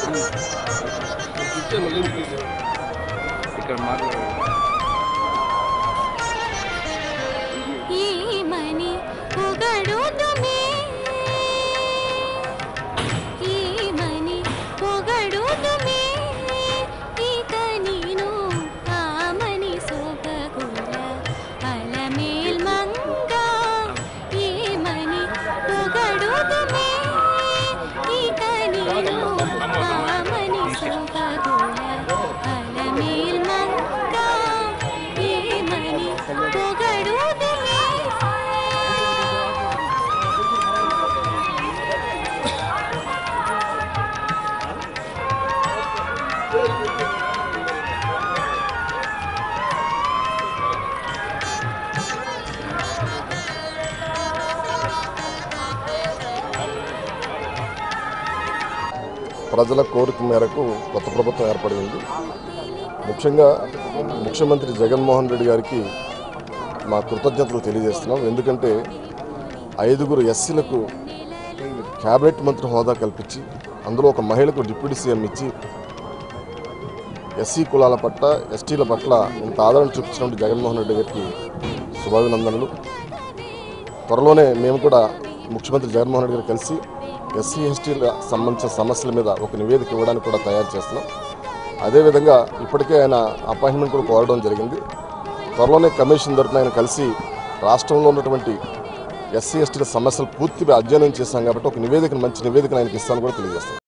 ఇక్కడ మాట్లాడారు ఏమని పొగడుదుమే ఏమని పొగడుదుమే ఇక నేను ఆమని సోగగుల అలమేల్ మంగ ఏమని పొగడుదుమే ఇక నేను ఆమని సోగగుల అలమేల్ మంగ ఏమని పొగడుదుమే ప్రజల కోరిక మేరకు కొత్త ప్రభుత్వం ఏర్పడింది ముఖ్యంగా ముఖ్యమంత్రి జగన్మోహన్ రెడ్డి గారికి మా కృతజ్ఞతలు తెలియజేస్తున్నాం ఎందుకంటే ఐదుగురు ఎస్సీలకు క్యాబినెట్ మంత్రి హోదా కల్పించి అందులో ఒక మహిళకు డిప్యూటీ సీఎం ఇచ్చి ఎస్సీ కులాల పట్ల ఎస్టీల పట్ల ఇంత ఆదరణ చూపించినటువంటి జగన్మోహన్ రెడ్డి గారికి శుభాభినందనలు త్వరలోనే మేము కూడా ముఖ్యమంత్రి జగన్మోహన్ రెడ్డి గారు కలిసి ఎస్సీ ఎస్టీల సంబంధించిన సమస్యల మీద ఒక నివేదిక ఇవ్వడానికి కూడా తయారు చేస్తున్నాం అదేవిధంగా ఇప్పటికే ఆయన అపాయింట్మెంట్ కూడా కోరడం జరిగింది త్వరలోనే కమిషన్ తరపున ఆయన కలిసి రాష్ట్రంలో ఉన్నటువంటి ఎస్సీ ఎస్టీల సమస్యలు పూర్తిగా అధ్యయనం చేశాం కాబట్టి ఒక నివేదికను మంచి నివేదికను ఆయనకి ఇస్తాను కూడా తెలియజేస్తాను